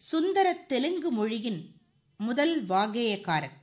சுந்தர தெலுங்கு மொழியின் முதல் வாகேயக்காரர்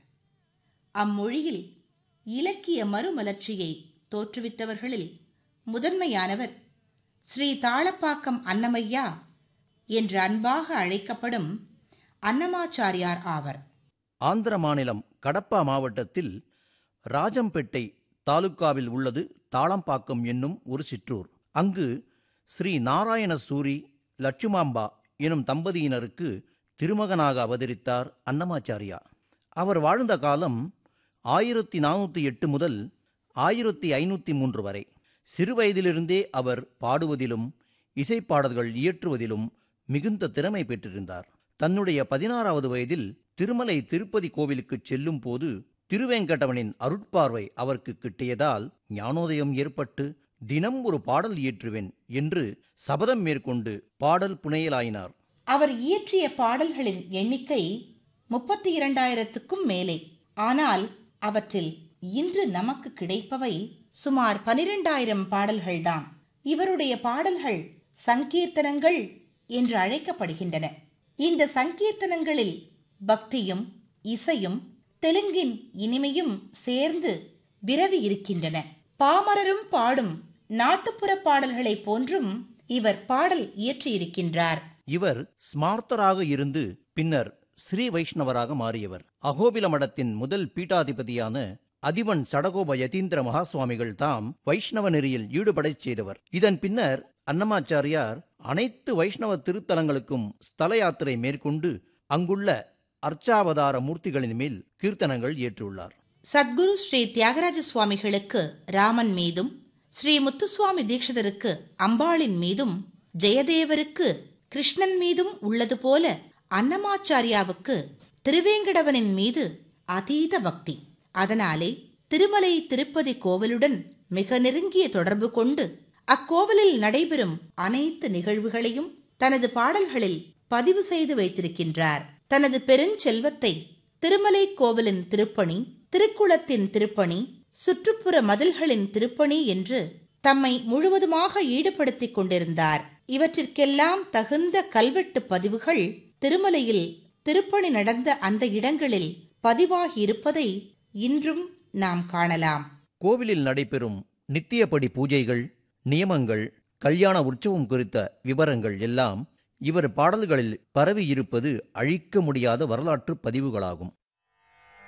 அம்மொழியில் இலக்கிய மறுமலர்ச்சியை தோற்றுவித்தவர்களில் முதன்மையானவர் ஸ்ரீ தாளப்பாக்கம் அன்னமையா என்று அன்பாக அழைக்கப்படும் அன்னமாச்சாரியார் ஆவர் ஆந்திர மாநிலம் கடப்பா மாவட்டத்தில் ராஜம்பேட்டை தாலுக்காவில் உள்ளது தாளம்பாக்கம் என்னும் ஒரு சிற்றூர் அங்கு ஸ்ரீ நாராயண சூரி லட்சுமாம்பா எனும் தம்பதியினருக்கு திருமகனாக அவதரித்தார் அன்னமாச்சாரியா அவர் வாழ்ந்த காலம் ஆயிரத்தி நானூற்றி எட்டு முதல் ஆயிரத்தி ஐநூற்றி மூன்று வரை சிறுவயதிலிருந்தே அவர் பாடுவதிலும் இசைப்பாடல்கள் இயற்றுவதிலும் மிகுந்த திறமை பெற்றிருந்தார் தன்னுடைய பதினாறாவது வயதில் திருமலை திருப்பதி கோவிலுக்குச் செல்லும் போது திருவேங்கடவனின் அருட்பார்வை அவருக்கு கிட்டியதால் ஞானோதயம் ஏற்பட்டு தினம் ஒரு பாடல் இயற்றுவேன் என்று சபதம் மேற்கொண்டு பாடல் புனையலாயினார் அவர் இயற்றிய பாடல்களின் எண்ணிக்கை முப்பத்தி இரண்டாயிரத்துக்கும் மேலே ஆனால் அவற்றில் இன்று நமக்கு கிடைப்பவை சுமார் பனிரெண்டாயிரம் பாடல்கள்தான் இவருடைய பாடல்கள் சங்கீர்த்தனங்கள் என்று அழைக்கப்படுகின்றன இந்த சங்கீர்த்தனங்களில் பக்தியும் இசையும் தெலுங்கின் இனிமையும் சேர்ந்து விரவி இருக்கின்றன பாமரரும் பாடும் நாட்டுப்புற பாடல்களைப் போன்றும் இவர் பாடல் இயற்றியிருக்கின்றார் இவர் ஸ்மார்த்தராக இருந்து பின்னர் ஸ்ரீ வைஷ்ணவராக மாறியவர் அகோபில மடத்தின் முதல் பீட்டாதிபதியான அதிவன் சடகோப யதீந்திர மகாசுவாமிகள் தாம் வைஷ்ணவ நெறியில் ஈடுபடச் செய்தவர் இதன் பின்னர் அன்னமாச்சாரியார் அனைத்து வைஷ்ணவ திருத்தலங்களுக்கும் ஸ்தல யாத்திரை மேற்கொண்டு அங்குள்ள அர்ச்சாவதார மூர்த்திகளின் மேல் கீர்த்தனங்கள் ஏற்றுள்ளார் சத்குரு ஸ்ரீ தியாகராஜ சுவாமிகளுக்கு ராமன் மீதும் ஸ்ரீ முத்துசுவாமி தீட்சிதருக்கு அம்பாளின் மீதும் ஜெயதேவருக்கு கிருஷ்ணன் மீதும் உள்ளது போல அன்னமாச்சாரியாவுக்கு திருவேங்கடவனின் மீது அதீத பக்தி அதனாலே திருமலை திருப்பதி கோவிலுடன் மிக நெருங்கிய தொடர்பு கொண்டு அக்கோவிலில் நடைபெறும் அனைத்து நிகழ்வுகளையும் தனது பாடல்களில் பதிவு செய்து வைத்திருக்கின்றார் தனது பெருஞ்செல்வத்தை திருமலை கோவிலின் திருப்பணி திருக்குளத்தின் திருப்பணி சுற்றுப்புற மதில்களின் திருப்பணி என்று தம்மை முழுவதுமாக ஈடுபடுத்திக் கொண்டிருந்தார் இவற்றிற்கெல்லாம் தகுந்த கல்வெட்டு பதிவுகள் திருமலையில் திருப்பணி நடந்த அந்த இடங்களில் பதிவாகி இருப்பதை இன்றும் நாம் காணலாம் கோவிலில் நடைபெறும் நித்தியப்படி பூஜைகள் நியமங்கள் கல்யாண உற்சவம் குறித்த விவரங்கள் எல்லாம் இவர் பாடல்களில் பரவி இருப்பது அழிக்க முடியாத வரலாற்று பதிவுகளாகும்